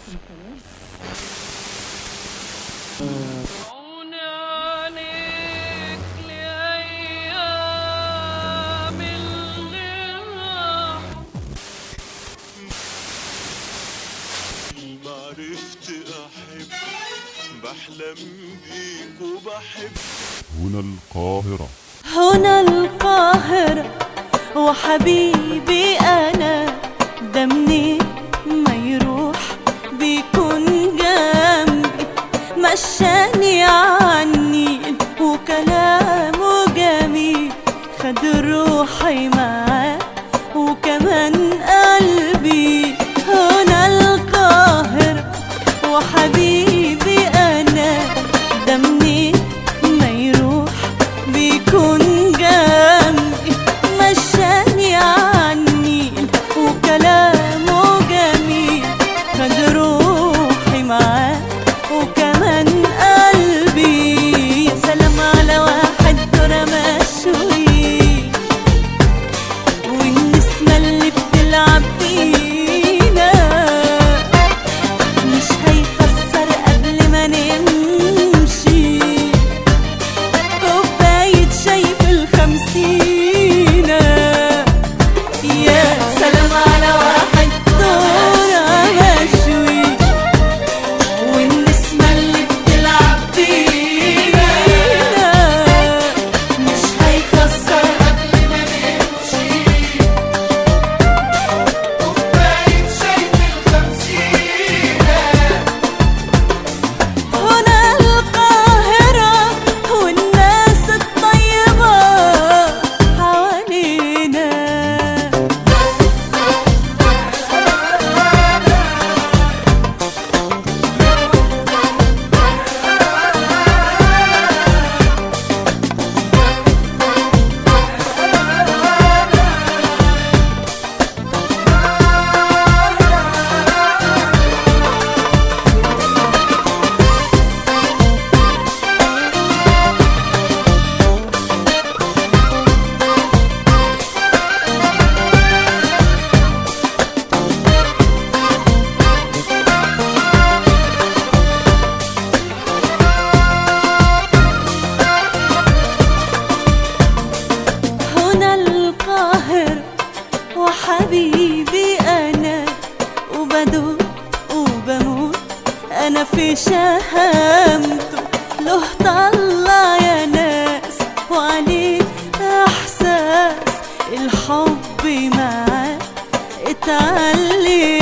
عون عليك لأيام الغرام ما عرفت أحب بحلم بيك وبحب هنا القاهرة هنا القاهرة وحبيبي أنا ده منين ما يروح بيكون جنبي مشاني عني وكلامه جميل خد روحي معاه وكمان قلبي هنا القاهرة وحبيبي أنا ده منين ما يروح بيكون جنبي مشاني عني وكلامه جميل خد روحي معاه وكمان قلبي يا سلام على واحد دورة مشوي والنسمة اللي بتلعب بينا مش هيخسر قبل ما نمشي كوباية شاي في الخمسينة يا سلام على واحد دورة مشوي والنسمة اللي بتلعب بينا مش هيخسر قبل ما نمشي كوباية شاي في الخمسينة هنا القاهرة والناس الطيبة حوالينا هنا القاهرة وحبيبي أنا وبدوق وبموت أنا في شهامته له طلع يا ناس وعليه إحساس الحب معاه اتعلم